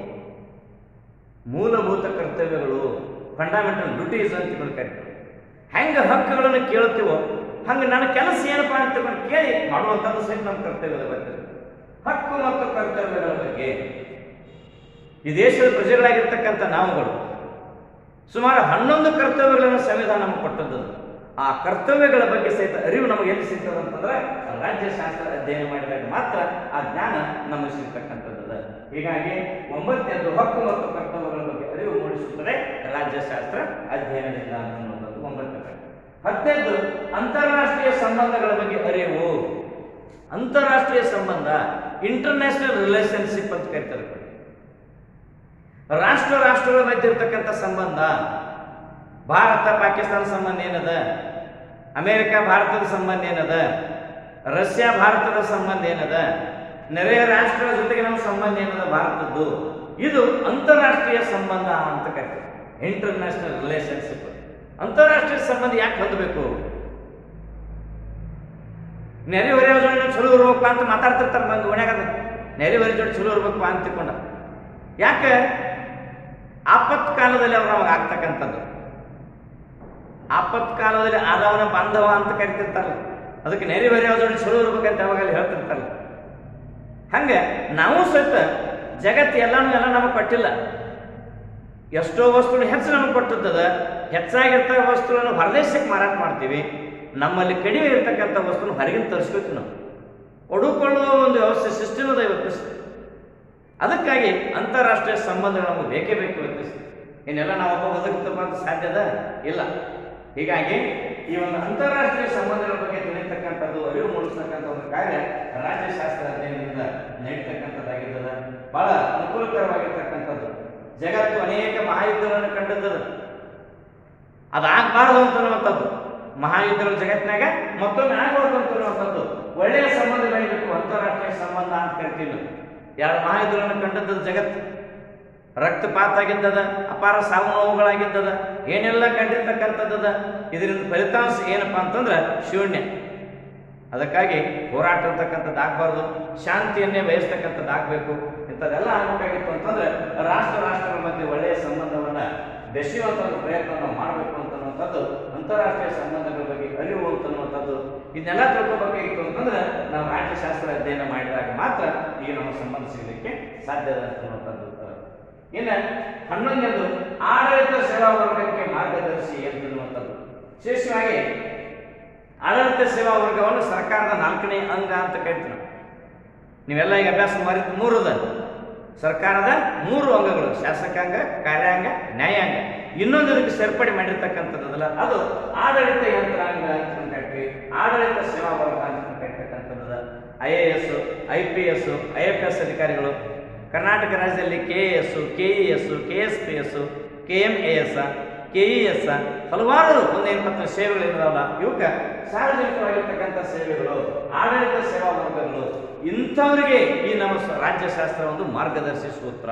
ಮೂಲಭೂತ ಕರ್ತವ್ಯಗಳು ಫಂಡಮೆಂಟಲ್ ಡ್ಯೂಟೀಸ್ ಅಂತ ತಿಳ್ಕೊಂಡು ಕರಿತೀವಿ ಹೆಂಗೆ ಹಕ್ಕುಗಳನ್ನು ಕೇಳ್ತೀವೋ ಹಂಗೆ ನನ್ನ ಕೆಲಸ ಏನಪ್ಪಾ ಅಂತ ತಿಳ್ಕೊಂಡು ಕೇಳಿ ಮಾಡುವಂಥದ್ದು ಸಹಿತ ನಮ್ಮ ಕರ್ತವ್ಯದ ಬಗ್ಗೆ ಹಕ್ಕು ಮತ್ತು ಕರ್ತವ್ಯಗಳ ಬಗ್ಗೆ ಈ ದೇಶದ ಪ್ರಜೆಗಳಾಗಿರ್ತಕ್ಕಂಥ ನಾವುಗಳು ಸುಮಾರು ಹನ್ನೊಂದು ಕರ್ತವ್ಯಗಳನ್ನು ಸಂವಿಧಾನ ನಮಗೆ ಕೊಟ್ಟದ್ದು ಆ ಕರ್ತವ್ಯಗಳ ಬಗ್ಗೆ ಸಹಿತ ಅರಿವು ನಮಗೆ ಎಲ್ಲಿ ಸಿಗ್ತದೆ ಅಂತಂದ್ರೆ ರಾಜ್ಯಶಾಸ್ತ್ರ ಅಧ್ಯಯನ ಮಾಡಿದಾಗ ಮಾತ್ರ ಆ ಜ್ಞಾನ ನಮಗೆ ಸಿಗ್ತಕ್ಕಂಥದ್ದು ಹೀಗಾಗಿ ಒಂಬತ್ತನೇದು ಹಕ್ಕು ಮತ್ತು ಕರ್ತವ್ಯಗಳ ಬಗ್ಗೆ ಅರಿವು ಮೂಡಿಸುತ್ತದೆ ರಾಜ್ಯಶಾಸ್ತ್ರ ಅಧ್ಯಯನದಿಂದ ಅನ್ನುವಂಥದ್ದು ಒಂಬತ್ತನೇ ಹತ್ತನೇದು ಅಂತಾರಾಷ್ಟ್ರೀಯ ಸಂಬಂಧಗಳ ಬಗ್ಗೆ ಅರಿವು ಅಂತಾರಾಷ್ಟ್ರೀಯ ಸಂಬಂಧ ಇಂಟರ್ನ್ಯಾಷನಲ್ ರಿಲೇಶನ್ಶಿಪ್ ಅಂತ ಕರಿತಾರೆ ರಾಷ್ಟ್ರ ರಾಷ್ಟ್ರಗಳ ಮಧ್ಯೆ ಇರ್ತಕ್ಕಂಥ ಸಂಬಂಧ ಭಾರತ ಪಾಕಿಸ್ತಾನ ಸಂಬಂಧ ಏನದ ಅಮೆರಿಕ ಭಾರತದ ಸಂಬಂಧ ಏನದ ರಷ್ಯಾ ಭಾರತದ ಸಂಬಂಧ ಏನದ ನೆರೆಯ ರಾಷ್ಟ್ರಗಳ ಜೊತೆಗೆ ನಮ್ಮ ಸಂಬಂಧ ಏನದ ಭಾರತದ್ದು ಇದು ಅಂತಾರಾಷ್ಟ್ರೀಯ ಸಂಬಂಧ ಅಂತ ಕರಿತೀವಿ ಇಂಟರ್ನ್ಯಾಷನಲ್ ರಿಲೇಶನ್ಶಿಪ್ ಅಂತಾರಾಷ್ಟ್ರೀಯ ಸಂಬಂಧ ಯಾಕೆ ಹೊಂದಬೇಕು ನೆರೆಹೊರೆಯ ಜೋಡಿ ಚಲೋ ಇರ್ಬೇಕು ಅಂತ ಮಾತಾಡ್ತಿರ್ತಾರೆ ಬಂದು ಓಣ್ಯಾಗ ನೆರೆಹೊರೆ ಜೋಡಿ ಚಲೋ ಇರ್ಬೇಕು ಅಂತ ತಿಳ್ಕೊಂಡ ಯಾಕೆ ಆಪತ್ ಕಾಲದಲ್ಲಿ ಅವ್ರು ನಮಗೆ ಆಗ್ತಕ್ಕಂಥದ್ದು ಆಪತ್ ಕಾಲದಲ್ಲಿ ಆದವನ ಬಾಂಧವ ಅಂತ ಕರಿತಿರ್ತಾರಲ್ಲ ಅದಕ್ಕೆ ನೆರೆಹೊರೆಯ ಜೋಡಿ ಚಲೋ ಇರ್ಬೇಕಂತ ಯಾವಾಗ ಅಲ್ಲಿ ಹೇಳ್ತಿರ್ತಾರಲ್ಲ ಹಂಗೆ ನಾವು ಸಹಿತ ಜಗತ್ತು ಎಲ್ಲಾನು ಎಲ್ಲ ನಮಗೆ ಕೊಟ್ಟಿಲ್ಲ ಎಷ್ಟೋ ವಸ್ತುಗಳು ಹೆಚ್ಚು ನಮಗೆ ಕೊಟ್ಟದ ಹೆಚ್ಚಾಗಿರ್ತಕ್ಕ ವಸ್ತುಗಳನ್ನು ಹೊರದೇಶಕ್ಕೆ ಮಾರಾಟ ಮಾಡ್ತೀವಿ ನಮ್ಮಲ್ಲಿ ಕಡಿಮೆ ಇರ್ತಕ್ಕಂಥ ವಸ್ತುನ ಹೊರಗಿನ ತರಿಸ್ಕೊತೀವಿ ನಾವು ಕೊಡುಕೊಳ್ಳುವ ಒಂದು ವ್ಯವಸ್ಥೆ ಸಿಸ್ಟಮ್ ಅದ ಇವತ್ತು ಅದಕ್ಕಾಗಿ ಅಂತಾರಾಷ್ಟ್ರೀಯ ಸಂಬಂಧಗಳು ನಮಗೆ ಬೇಕೇ ಬೇಕು ಇವತ್ತು ಇನ್ನೆಲ್ಲ ನಾವು ಒಬ್ಬ ಬದುಕುತ್ತಪ್ಪ ಅಂತ ಸಾಧ್ಯದ ಇಲ್ಲ ಹೀಗಾಗಿ ಈ ಒಂದು ಅಂತಾರಾಷ್ಟ್ರೀಯ ಸಂಬಂಧಗಳ ಬಗ್ಗೆ ತಿಳಿತಕ್ಕಂಥದ್ದು ಅರಿವು ಮೂಡಿಸ್ತಕ್ಕಂಥ ಒಂದು ಕಾರ್ಯ ರಾಜ್ಯಶಾಸ್ತ್ರ ಅಧ್ಯಯನದಿಂದ ನಡೀತಕ್ಕಂಥದ್ದಾಗಿದ್ದದ ಬಹಳ ಅನುಕೂಲಕರವಾಗಿರ್ತಕ್ಕಂಥದ್ದು ಜಗತ್ತು ಅನೇಕ ಮಹಾಯುದ್ಧಗಳನ್ನು ಕಂಡದ್ದದು ಅದಾಗಬಾರದು ಅಂತನ್ನುವಂಥದ್ದು ಮಹಾಯುದ್ಧಗಳು ಜಗತ್ತಿನಾಗ ಮತ್ತೊಮ್ಮೆ ಆಗಬಾರ್ದು ಅಂತನ್ನುವಂಥದ್ದು ಒಳ್ಳೆಯ ಸಂಬಂಧ ಬೆಳಿಬೇಕು ಅಂತಾರಾಷ್ಟ್ರೀಯ ಸಂಬಂಧ ಅಂತ ಕರಿತೀವಿ ನಾವು. ಎರಡು ಮಹಾಯುದ್ಧಗಳನ್ನು ಕಂಡದ್ದು ಜಗತ್ತು ರಕ್ತಪಾತ ಆಗಿದ್ದದ ಅಪಾರ ಸಾವು ನೋವುಗಳಾಗಿದ್ದದ ಏನೆಲ್ಲ ಕಂಡಿರ್ತಕ್ಕಂಥದ್ದದ ಇದರಿಂದ ಫಲಿತಾಂಶ ಏನಪ್ಪಾ ಅಂತಂದ್ರೆ ಶೂನ್ಯ ಅದಕ್ಕಾಗಿ ಹೋರಾಟ ಅಂತಕ್ಕಂಥದ್ದು ಆಗ್ಬಾರ್ದು ಶಾಂತಿಯನ್ನೇ ಬಯಸ್ತಕ್ಕಂಥದ್ದು ಆಗ್ಬೇಕು ಇಂಥದ್ದೆಲ್ಲ ಆಗ್ಬೇಕಾಗಿತ್ತು ಅಂತಂದ್ರೆ ರಾಷ್ಟ್ರ ರಾಷ್ಟ್ರಗಳ ಮಧ್ಯೆ ಒಳ್ಳೆಯ ಸಂಬಂಧವನ್ನ ಬೆಸೆಯುವಂತ ಒಂದು ಪ್ರಯತ್ನ ನಾವು ಮಾಡಬೇಕು ಅಂತನ್ನುವಂಥದ್ದು ಅಂತಾರಾಷ್ಟ್ರೀಯ ಸಂಬಂಧಗಳ ಬಗ್ಗೆ ಅರಿವು ಅಂತನ್ನುವಂಥದ್ದು ಇದನ್ನೆಲ್ಲ ತಿಳ್ಕೊಬೇಕಾಗಿತ್ತು ಅಂತಂದ್ರೆ ನಾವು ರಾಜ್ಯಶಾಸ್ತ್ರ ಅಧ್ಯಯನ ಮಾಡಿದಾಗ ಮಾತ್ರ ಈಗ ನಮ್ಮ ಸಂಬಂಧ ಸಿಗಲಿಕ್ಕೆ ಸಾಧ್ಯ ಇದೆ ಅಂತನ್ನುವಂಥದ್ದು ಇನ್ನು ಹನ್ನೊಂದನೇದು ಆಡಳಿತ ಸೇವಾ ವರ್ಗಕ್ಕೆ ಮಾರ್ಗದರ್ಶಿ ಅಂತನ್ನುವಂಥದ್ದು ವಿಶೇಷವಾಗಿ ಆಡಳಿತ ಸೇವಾ ವರ್ಗವನ್ನು ಸರ್ಕಾರದ ನಾಲ್ಕನೇ ಅಂಗ ಅಂತ ಕರಿತೀವಿ ನಾವು. ನೀವೆಲ್ಲ ಈಗ ಅಭ್ಯಾಸ ಮಾಡಿದ ಮೂರು ಅದ ಸರ್ಕಾರದ ಮೂರು ಅಂಗಗಳು ಶಾಸಕಾಂಗ ಕಾರ್ಯಾಂಗ ನ್ಯಾಯಾಂಗ ಇನ್ನೊಂದು ಇದಕ್ಕೆ ಸೇರ್ಪಡೆ ಮಾಡಿರ್ತಕ್ಕಂಥದ್ದಲ್ಲ ಅದು ಆಡಳಿತ ಯಂತ್ರಾಂಗ ಅಂತ ಕರಿತೀವಿ ಆಡಳಿತ ಸೇವಾ ವರ್ಗ ಅಂತ ಕರಿತಕ್ಕಂಥದ್ದು I A S I P S I F S ಅಧಿಕಾರಿಗಳು ಕರ್ನಾಟಕ ರಾಜ್ಯದಲ್ಲಿ K A S K E S K S P S K M A S K E S ಹಲವಾರು ಒಂದು ಇಪ್ಪತ್ತು ಸೇವೆಗಳು ಇದಾವಲ್ಲ ಇವಕ್ಕೆ ಸಾರ್ವಜನಿಕವಾಗಿರ್ತಕ್ಕಂಥ ಸೇವೆಗಳು ಆಡಳಿತ ಸೇವಾ ವರ್ಗಗಳು ಇಂಥವರಿಗೆ ಈ ನಮ್ಮ ಸ- ರಾಜ್ಯಶಾಸ್ತ್ರ ಒಂದು ಮಾರ್ಗದರ್ಶಿ ಸೂತ್ರ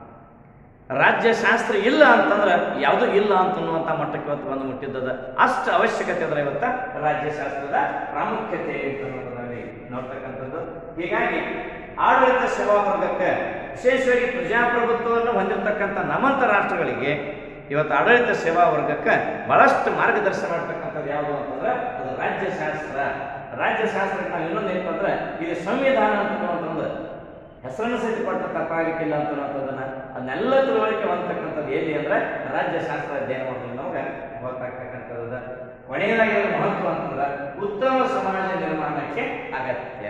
ರಾಜ್ಯಶಾಸ್ತ್ರ ಇಲ್ಲ ಅಂತಂದ್ರೆ ಯಾವುದೂ ಇಲ್ಲ ಅಂತನ್ನುವಂಥ ಮಟ್ಟಕ್ಕೆ ಇವತ್ತು ಬಂದು ಮುಟ್ಟಿದ್ದದ ಅಷ್ಟು ಅವಶ್ಯಕತೆ ಅದ್ರ ಇವತ್ತ ರಾಜ್ಯಶಾಸ್ತ್ರದ ಪ್ರಾಮುಖ್ಯತೆ ಅಂತನ್ನೋದರಲ್ಲಿ ನೋಡ್ತಕ್ಕಂಥದ್ದು ಹೀಗಾಗಿ ಆಡಳಿತ ಸೇವಾ ವರ್ಗಕ್ಕೆ ವಿಶೇಷವಾಗಿ ಪ್ರಜಾಪ್ರಭುತ್ವವನ್ನು ಹೊಂದಿರತಕ್ಕಂಥ ನಮ್ಮಂಥ ರಾಷ್ಟ್ರಗಳಿಗೆ ಇವತ್ತು ಆಡಳಿತ ಸೇವಾ ವರ್ಗಕ್ಕೆ ಬಹಳಷ್ಟು ಮಾರ್ಗದರ್ಶನ ಮಾಡ್ತಕ್ಕಂಥದ್ದು ಯಾವುದು ಅಂತಂದ್ರೆ ಅದು ರಾಜ್ಯಶಾಸ್ತ್ರ ರಾಜ್ಯಶಾಸ್ತ್ರಕ್ಕೆ ನಾವು ಇನ್ನೊಂದು ಏನಪ್ಪ ಅಂದ್ರೆ ಇದು ಸಂವಿಧಾನ ಅಂತನ್ನುವಂಥದ್ದು ಹೆಸರನ್ನು ಸಹಿತ ಕೊಟ್ಟ ತಪ್ಪಾಗಲಿಕ್ಕಿಲ್ಲ ಅಂತನ್ನುವಂಥದ್ದನ್ನ ಅದನ್ನೆಲ್ಲ ತಿಳುವಳಿಕೆ ಹೊಂದತಕ್ಕಂಥದ್ದು ಎಲ್ಲಿ ಅಂದ್ರೆ ರಾಜ್ಯಶಾಸ್ತ್ರ ಅಧ್ಯಯನ ಮಾಡೋದು ನಮಗೆ ಗೊತ್ತಾಗ್ತಕ್ಕಂಥದ್ದು ಕೊನೆಯದಾಗಿ ಮಹತ್ವ ಅಂತಂದ್ರೆ ಉತ್ತಮ ಸಮಾಜ ನಿರ್ಮಾಣಕ್ಕೆ ಅಗತ್ಯ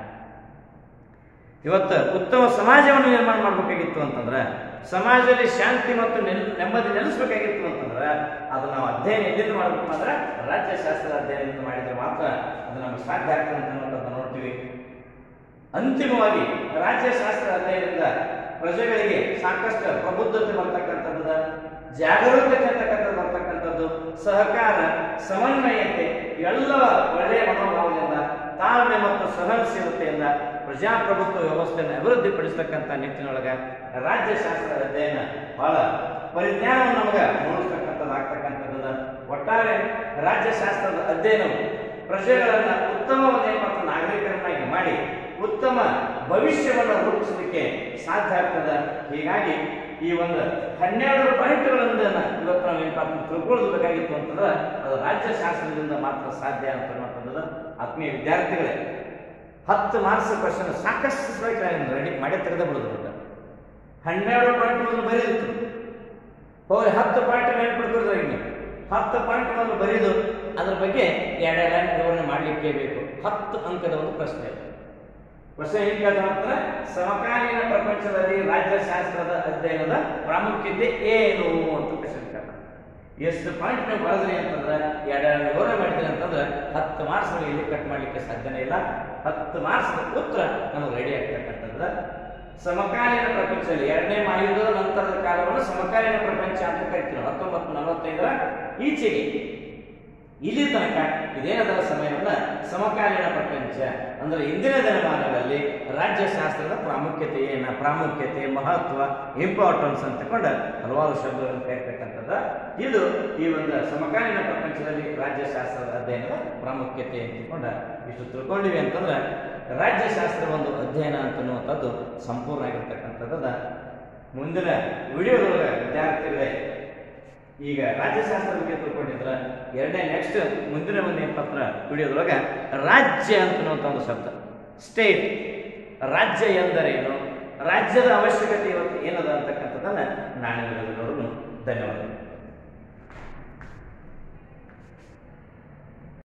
ಇವತ್ತು ಉತ್ತಮ ಸಮಾಜವನ್ನು ನಿರ್ಮಾಣ ಮಾಡಬೇಕಾಗಿತ್ತು ಅಂತಂದ್ರೆ ಸಮಾಜದಲ್ಲಿ ಶಾಂತಿ ಮತ್ತು ನೆಲ್- ನೆಮ್ಮದಿ ನೆಲೆಸಬೇಕಾಗಿತ್ತು ಅಂತಂದ್ರೆ ಅದು ನಾವು ಅಧ್ಯಯನ ಎಲ್ಲಿಂದ ಮಾಡಬೇಕು ಅಂದ್ರೆ ರಾಜ್ಯಶಾಸ್ತ್ರ ಅಧ್ಯಯನದಿಂದ ಮಾಡಿದ್ರೆ ಮಾತ್ರ ಅದು ನಮಗೆ ಸಾಧ್ಯ ಆಗ್ತದೆ ಅಂತನ್ನುವಂಥದ್ದು ನೋಡ್ತೀವಿ ಅಂತಿಮವಾಗಿ ರಾಜ್ಯಶಾಸ್ತ್ರ ಅಧ್ಯಯನದಿಂದ ಪ್ರಜೆಗಳಿಗೆ ಸಾಕಷ್ಟು ಪ್ರಬುದ್ಧತೆ ಬರ್ತಕ್ಕಂಥದ್ದು ಜಾಗರೂಕತೆ ಅಂತಕ್ಕಂಥದ್ದು ಬರ್ತಕ್ಕಂಥದ್ದು ಸಹಕಾರ ಸಮನ್ವಯತೆ ಇವೆಲ್ಲವ ಒಳ್ಳೆಯ ಮನೋಭಾವದಿಂದ ತಾಳ್ಮೆ ಮತ್ತು ಸಹನಶೀಲತೆಯಿಂದ ಪ್ರಜಾಪ್ರಭುತ್ವ ವ್ಯವಸ್ಥೆಯನ್ನು ಅಭಿವೃದ್ಧಿಪಡಿಸ್ತಕ್ಕಂಥ ನಿಟ್ಟಿನೊಳಗೆ ರಾಜ್ಯಶಾಸ್ತ್ರ ಅಧ್ಯಯನ ಬಹಳ ಪರಿಜ್ಞಾನವನ್ನು ನಮಗೆ ಮೂಡಿಸ್ತಕ್ಕಂಥದ್ದು ಆಗ್ತಕ್ಕಂಥದ್ದು ಒಟ್ಟಾರೆ ರಾಜ್ಯಶಾಸ್ತ್ರದ ಅಧ್ಯಯನವು ಪ್ರಜೆಗಳನ್ನ ಉತ್ತಮ ಒಂದು ಮತ್ತು ನಾಗರಿಕರನ್ನಾಗಿ ಮಾಡಿ ಉತ್ತಮ ಭವಿಷ್ಯವನ್ನು ರೂಪಿಸಲಿಕ್ಕೆ ಸಾಧ್ಯ ಆಗ್ತದೆ ಹೀಗಾಗಿ ಈ ಒಂದು ಹನ್ನೆರಡು ಪಾಯಿಂಟ್ಗಳಿಂದ ಇವತ್ತು ನಾವು ಏನಪ್ಪ ಅಂತ ತಿಳ್ಕೊಳ್ಬೇಕಾಗಿತ್ತು ಅಂತಂದ್ರೆ ಅದು ರಾಜ್ಯಶಾಸ್ತ್ರದಿಂದ ಮಾತ್ರ ಸಾಧ್ಯ ಅಂತ ಅನ್ನೋದು ಆತ್ಮೀಯ ವಿದ್ಯಾರ್ಥಿಗಳೇ ಹತ್ತು ಮಾರ್ಕ್ಸ್ ಕ್ವಶನ್ ಸಾಕಷ್ಟು ಸಲುವಾಗಿ ರೆಡಿ ಮಾಡಿ ತೆಗೆದು ಬಿಡೋದು ಹನ್ನೆರಡು ಪಾಯಿಂಟ್ಗಳನ್ನು ಬರೀದಿತ್ತು ಹೋಗಿ ಹತ್ತು ಪಾಯಿಂಟ್ ನೆನ್ಪಿಡ್ಕೊಳ್ರಿ ನೀವು ಹತ್ತು ಪಾಯಿಂಟ್ ಮೊದಲು ಬರೀದು ಅದ್ರ ಬಗ್ಗೆ ಎರಡು ಲೈನ್ ವಿವರಣೆ ಮಾಡಲಿಕ್ಕೆ ಬೇಕು ಹತ್ತು ಅಂಕದ ಒಂದು ಪ್ರಶ್ನೆ ಇದೆ. ಪ್ರಶ್ನೆ ಏನ್ ಕೇಳ್ತಾರೆ ಅಂತಂದ್ರೆ ಸಮಕಾಲೀನ ಪ್ರಪಂಚದಲ್ಲಿ ರಾಜ್ಯಶಾಸ್ತ್ರದ ಅಧ್ಯಯನದ ಪ್ರಾಮುಖ್ಯತೆ ಏನು ಅಂತ ಪ್ರಶ್ನೆ ಕೇಳ್ತಾರೆ ಎಷ್ಟು ಪಾಯಿಂಟ್ ನೀವು ಬರೆದ್ರಿ ಅಂತಂದ್ರೆ ಎರಡು ವಿವರಣೆ ಮಾಡಿದ್ರಿ ಅಂತಂದ್ರೆ ಹತ್ತು ಮಾರ್ಕ್ಸ್ ಇಲ್ಲಿ ಕಟ್ ಮಾಡ್ಲಿಕ್ಕೆ ಸಾಧ್ಯನೇ ಇಲ್ಲ ಹತ್ತು ಮಾರ್ಕ್ಸ್ ಉತ್ತರ ನಮಗೆ ರೆಡಿ ಆಗ್ತಕ್ಕಂಥದ್ದು ಸಮಕಾಲೀನ ಪ್ರಪಂಚದಲ್ಲಿ ಎರಡನೇ ಮಹಾಯುದ್ಧದ ನಂತರದ ಕಾಲವನ್ನು ಸಮಕಾಲೀನ ಪ್ರಪಂಚ ಅಂತ ಕರಿತೀವಿ ನಾವು. ಹತ್ತೊಂಬತ್ತು ನಲವತ್ತೈದರ ಈಚೆಗೆ ಇಲ್ಲಿ ತನಕ ಇದೇನದರ ಸಮಯವನ್ನ ಸಮಕಾಲೀನ ಪ್ರಪಂಚ ಅಂದ್ರೆ ಇಂದಿನ ದಿನಮಾನಗಳಲ್ಲಿ ರಾಜ್ಯಶಾಸ್ತ್ರದ ಪ್ರಾಮುಖ್ಯತೆ ಏನ ಪ್ರಾಮುಖ್ಯತೆ ಮಹತ್ವ ಇಂಪಾರ್ಟೆನ್ಸ್ ಅಂತ ತಗೊಂಡ ಹಲವಾರು ಶಬ್ದಗಳನ್ನು ಕರಿತಕ್ಕಂಥದ್ದು ಇದು ಈ ಒಂದು ಸಮಕಾಲೀನ ಪ್ರಪಂಚದಲ್ಲಿ ರಾಜ್ಯಶಾಸ್ತ್ರದ ಅಧ್ಯಯನದ ಪ್ರಾಮುಖ್ಯತೆ ಅಂತ ತಿಳ್ಕೊಂಡ ಇಷ್ಟು ತಿಳ್ಕೊಂಡಿವಿ ಅಂತಂದ್ರೆ ರಾಜ್ಯಶಾಸ್ತ್ರ ಒಂದು ಅಧ್ಯಯನ ಅಂತನ್ನುವಂಥದ್ದು ಸಂಪೂರ್ಣ ಆಗಿರ್ತಕ್ಕಂಥದ್ದು ಮುಂದಿನ ವಿಡಿಯೋದೊಳಗೆ ವಿದ್ಯಾರ್ಥಿಗಳೇ ಈಗ ರಾಜ್ಯಶಾಸ್ತ್ರ ಬಗ್ಗೆ ತಿಳ್ಕೊಂಡಿದ್ರ ಎರಡನೇ ನೆಕ್ಸ್ಟ್ ಮುಂದಿನ ಒಂದು ಪತ್ರ ವಿಡಿಯೋದೊಳಗೆ ರಾಜ್ಯ ಅಂತನ್ನುವಂಥ ಒಂದು ಶಬ್ದ ಸ್ಟೇಟ್ ರಾಜ್ಯ ಎಂದರೇನು ರಾಜ್ಯದ ಅವಶ್ಯಕತೆ ಇವತ್ತು ಏನದ ಅಂತಕ್ಕಂಥದ್ದನ್ನ ನಾಳೆ ವಿಡಿಯೋದಲ್ಲಿ ನೋಡೋಣ ಧನ್ಯವಾದಗಳು